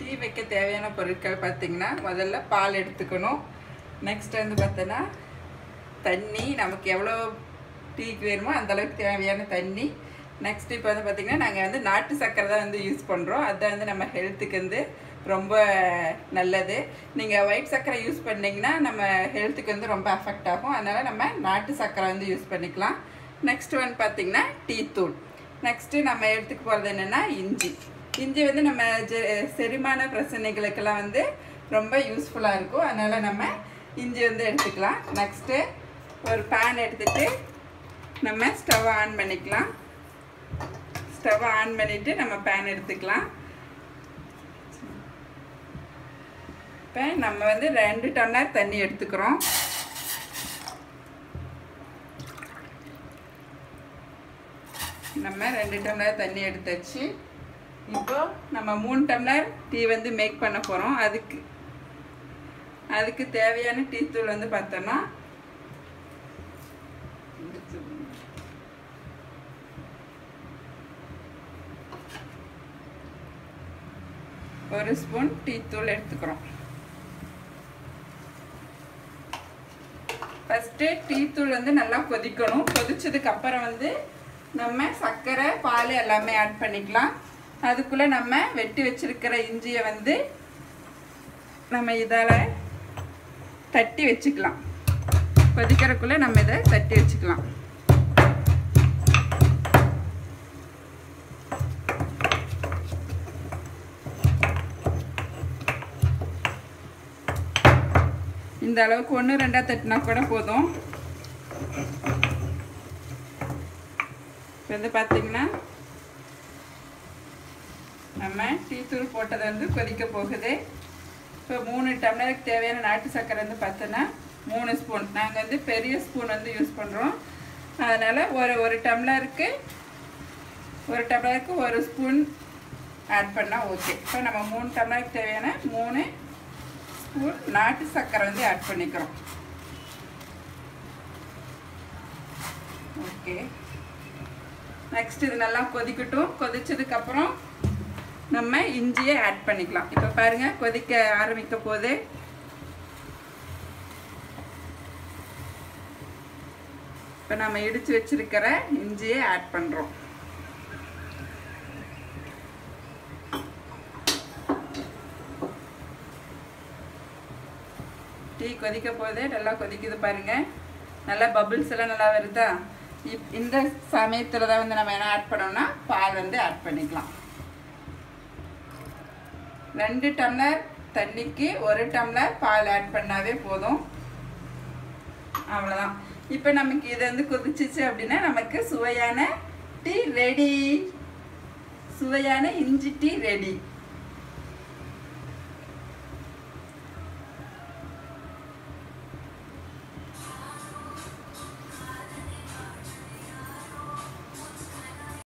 tea வைக்க தேவையான பொருட்கள் பார்த்தீங்கன்னா முதல்ல பால் எடுத்துக்கணும் நெக்ஸ்ட் வந்து பார்த்தோன்னா தண்ணி நமக்கு எவ்வளோ டீக்கு வேணுமோ அந்த அளவுக்கு தேவையான தண்ணி நெக்ஸ்ட் இப்போ வந்து பார்த்திங்கன்னா நாங்கள் வந்து நாட்டு சர்க்கரை தான் வந்து யூஸ் பண்ணுறோம் அதுதான் வந்து நம்ம ஹெல்த்துக்கு வந்து ரொம்ப நல்லது நீங்கள் ஒயிட் சர்க்கரை யூஸ் பண்ணிங்கன்னா நம்ம ஹெல்த்துக்கு வந்து ரொம்ப அஃபெக்ட் ஆகும் அதனால் நம்ம நாட்டு சர்க்கரை வந்து யூஸ் பண்ணிக்கலாம் நெக்ஸ்ட் ஒன் பார்த்திங்கன்னா டீ தூள் நெக்ஸ்ட்டு நம்ம எடுத்துக்க போகிறது என்னென்னா இஞ்சி இஞ்சி வந்து நம்ம ஜெ செரிமான பிரச்சனைகளுக்கெல்லாம் வந்து ரொம்ப யூஸ்ஃபுல்லாக இருக்கும் அதனால் நம்ம இஞ்சி வந்து எடுத்துக்கலாம் நெக்ஸ்ட்டு ஒரு பேன் எடுத்துகிட்டு நம்ம ஸ்டவ் ஆன் பண்ணிக்கலாம் ஸ்டவ் ஆன் பண்ணிவிட்டு நம்ம பேன் எடுத்துக்கலாம் இப்போ நம்ம வந்து ரெண்டு டம்ளர் தண்ணி எடுத்துக்கிறோம் நம்ம ரெண்டு டம்ளர் தண்ணி எடுத்தாச்சு இப்போ நம்ம மூணு டம்ளர் டீ வந்து மேக் பண்ண போகிறோம் அதுக்கு அதுக்கு தேவையான டீ தூள் வந்து பார்த்தோன்னா ஒரு ஸ்பூன் டீ தூள் எடுத்துக்கிறோம் ஃபஸ்ட்டு டீ தூள் வந்து நல்லா கொதிக்கணும் கொதிச்சதுக்கு அப்புறம் வந்து நம்ம சர்க்கரை பால் எல்லாமே ஆட் பண்ணிக்கலாம் அதுக்குள்ளே நம்ம வெட்டி வச்சிருக்கிற இஞ்சியை வந்து நம்ம இதால் தட்டி வச்சுக்கலாம் கொதிக்கிறதுக்குள்ளே நம்ம இதை தட்டி வச்சுக்கலாம் இந்த அளவுக்கு ஒன்று ரெண்டாக தட்டினா கூட போதும் இப்போ வந்து பார்த்தீங்கன்னா நம்ம டீ தூள் போட்டது வந்து கொதிக்க போகுது இப்போ மூணு டம்ளருக்கு தேவையான நாட்டு சர்க்கரை வந்து பார்த்தோன்னா மூணு ஸ்பூன் நாங்கள் வந்து பெரிய ஸ்பூன் வந்து யூஸ் பண்ணுறோம் அதனால் ஒரு ஒரு டம்ளருக்கு ஒரு டம்ளருக்கு ஒரு ஸ்பூன் ஆட் பண்ணால் ஓகே இப்போ நம்ம மூணு டம்ளருக்கு தேவையான மூணு ஸ்பூன் நாட்டு சர்க்கரை வந்து ஆட் பண்ணிக்கிறோம் ஓகே நெக்ஸ்ட் இது நல்லா கொதிக்கட்டும் கொதிச்சதுக்கப்புறம் நம்ம இஞ்சியை ஆட் பண்ணிக்கலாம் இப்போ பாருங்க கொதிக்க ஆரம்பிக்க போது இப்போ நம்ம இடிச்சு வச்சிருக்கிற இஞ்சியை ஆட் பண்ணுறோம் டீ கொதிக்க போதே நல்லா கொதிக்குது பாருங்க நல்லா பபிள்ஸ் எல்லாம் நல்லா வருதா இப் இந்த சமயத்தில் தான் வந்து நம்ம என்ன ஆட் பண்ணோம்னா பால் வந்து ஆட் பண்ணிக்கலாம் ரெண்டு டம்ளர் தண்ணிக்கு ஒரு டம்ளர் பால் ஆட் பண்ணாவே போதும் அவ்வளோதான் இப்போ நமக்கு இது வந்து கொதிச்சிச்சு அப்படின்னா நமக்கு சுவையான டீ ரெடி சுவையான இஞ்சி டீ ரெடி